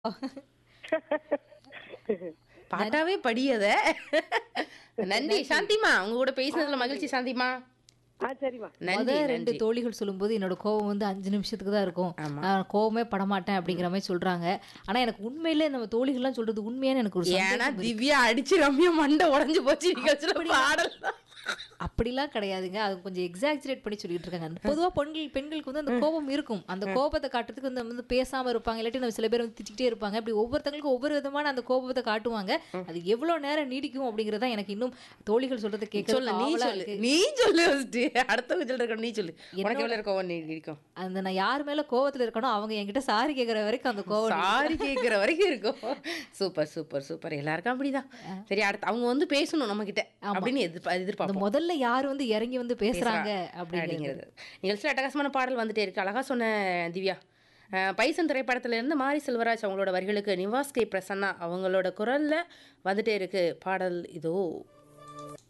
பாட்டாவே படியத நன்றி சாந்திமா உங்க கூட பேசுனதுல மகிழ்ச்சி சாந்திமா ஆ சரிம்மா நன்றி முத ரெண்டு நன்றி தோழிகள் சொல்லும்போது என்னோட கோவம் வந்து அஞ்சு நிமிஷத்துக்கு தான் இருக்கும் ஆமா. நான் கோவமே படமாட்டேன் அப்படிங்கிற மாதிரி சொல்றாங்க ஆனா எனக்கு உண்மையிலே நம்ம தோழிகள்லாம் சொல்றது உண்மையான எனக்கு ஒரு ஏன்னா சந்தேகம் இருக்கு. திவ்யா அடிச்சு ரம்யா மண்டை உடைஞ்சு போச்சு நிகழ்ச்சியில பாடல் அப்படிலாம் கிடையாதுங்க அது கொஞ்சம் எக்ஸாக்சுரேட் பண்ணி சொல்லிட்டு இருக்காங்க பொதுவா பெண்கள் பெண்களுக்கு வந்து அந்த கோபம் இருக்கும் அந்த கோபத்தை காட்டுறதுக்கு வந்து வந்து பேசாம இருப்பாங்க இல்லாட்டி நம்ம சில பேர் வந்து திட்டிகிட்டே இருப்பாங்க இப்படி ஒவ்வொருத்தங்களுக்கும் ஒவ்வொரு விதமான அந்த கோபத்தை காட்டுவாங்க அது எவ்வளவு நேரம் நீடிக்கும் அப்படிங்கறத எனக்கு இன்னும் தோழிகள் சொல்றதை சொல்லு நீ கேட்க சொல்லு நீ சொல்லு first. அடுத்தவங்க சொல்ற நீ சொல்லு உனக்கு எவ்வளவு இருக்கோம் நீ இருக்கும் அந்த நான் யார் மேல கோவத்துல இருக்கணும் அவங்க என்கிட்ட சாரி கேக்குற வரைக்கும் அந்த கோவம் சாரி கேக்குற வரைக்கும் இருக்கும் சூப்பர் சூப்பர் சூப்பர் எல்லாருக்கும் அப்படிதான் சரி அடுத்து அவங்க வந்து பேசணும் நம்ம கிட்ட அப்படின்னு எதிர்ப்பா அந்த எதிர்பார்ப்போம் முதல்ல யார் வந்து இறங்கி வந்து பேசுறாங்க அப்படிங்கிறது அப்படிங்கிறது நிகழ்ச்சியில் அட்டகாசமான பாடல் வந்துட்டே இருக்கு அழகா சொன்ன திவ்யா அஹ் பைசன் திரைப்படத்துல இருந்து மாரி செல்வராஜ் அவங்களோட வரிகளுக்கு நிவாஸ் கே பிரசன்னா அவங்களோட குரல்ல வந்துட்டே இருக்கு பாடல் இதோ